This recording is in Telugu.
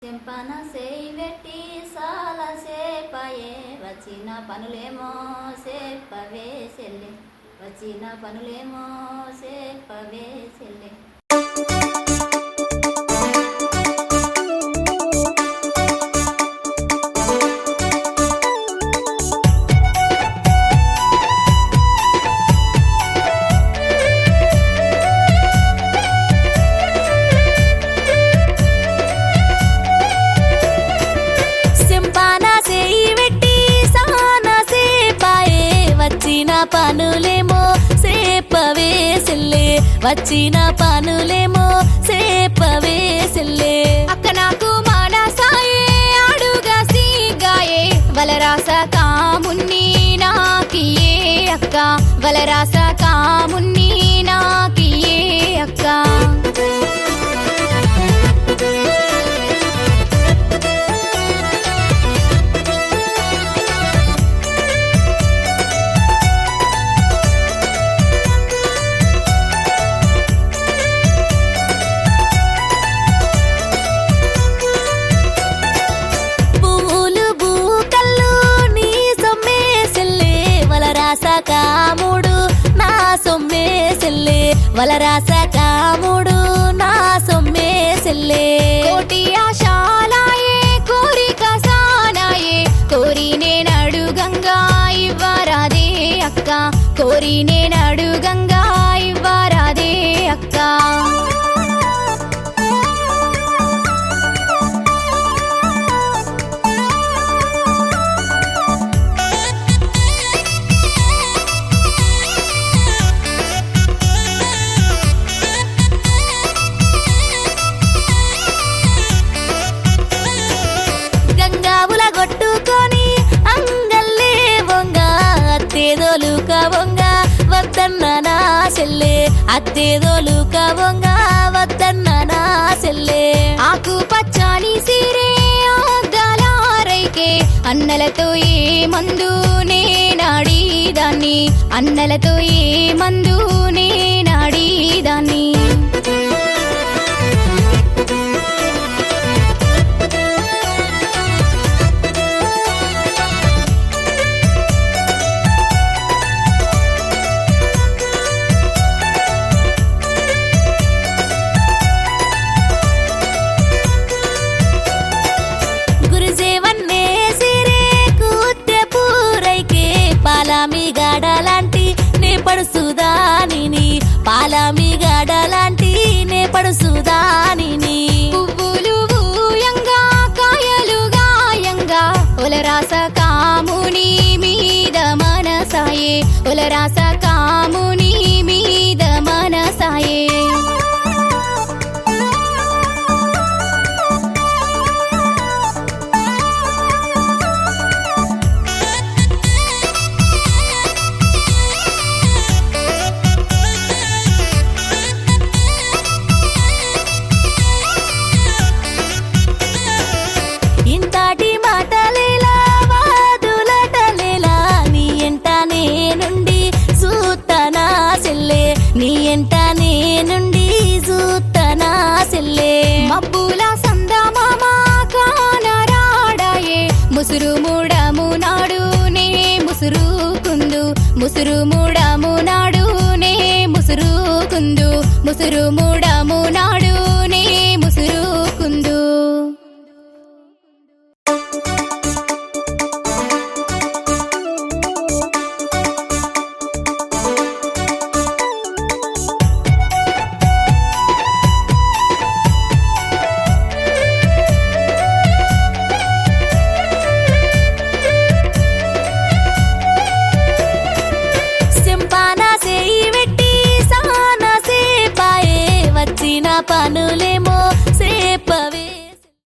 చెంపన సేయి పెట్టి సాల సేపయే వచ్చిన పనులేమో సేపవే సెల్లె వచ్చిన పనులేమో సేపవే సెల్లె సింపాన చేయి పెట్టి సాన సేపాయే వచ్చిన పనులేమో సేపవే సెల్లే వచ్చిన పనులేమో సేపవే సెల్లే అక్క నాకు మనసాయే అడుగా సీగాయే వలరాస కామున్ని నాకియే అక్క వలరాస కామున్ని నాకియే అక్క పువ్వులు బూకల్లు నీ సొమ్మే సెల్లే వలరాస కాముడు నా సొమ్మే సెల్లే వలరాస కాముడు నా సొమ్మే సెల్లే కోటి ఆశాలాయే కోరిక సానాయే కోరి నేనడుగంగా ఇవ్వరాదే అక్క కోరి నేనడుగంగా ఇవ్వరాదే అక్క గంగావుల కొట్టుకొని అంగల్లే బొంగ అత్తేదోలుక బొంగ వద్దన్న నా సెల్లే అత్తేదోలుక బొంగ వద్దన్న నా సెల్లే ఆకు పచ్చని సిరే ఆద్దలారైకే అన్నలతో ఏ మందు నేనాడిదాన్ని అన్నలతో ఏ మందు నేనాడిదాన్ని గురుజేవన్నే సిరే కూత్తె పూరైకే పాలామి గాడలాంటి నే పడుసుదానిని పాలామి గాడలాంటి నే పడుసుదానిని పువ్వులు ఊయంగా కాయలు గాయంగా ఒలరాస కాముని మీద మనసాయే ఒలరాస కాముని మీద మనసాయే ఇంతటి మాటలేలా వాదులటలేలా నీ ఎంట నేనుండి సూతనా సెల్లే నీ ఎంట నేనుండి సూతనా సెల్లే మబ్బుల సందమామ కానరాడాయే ముసురు ముడము నాడు నే ముసురు కుందు ముసురు ముడము నాడు నే ముసురు కుందు ముసురు ముడము నాడు నే ముసురు కుందు సింపాన సేయి పెట్టి సాన సేపాయే వచ్చిన పనులే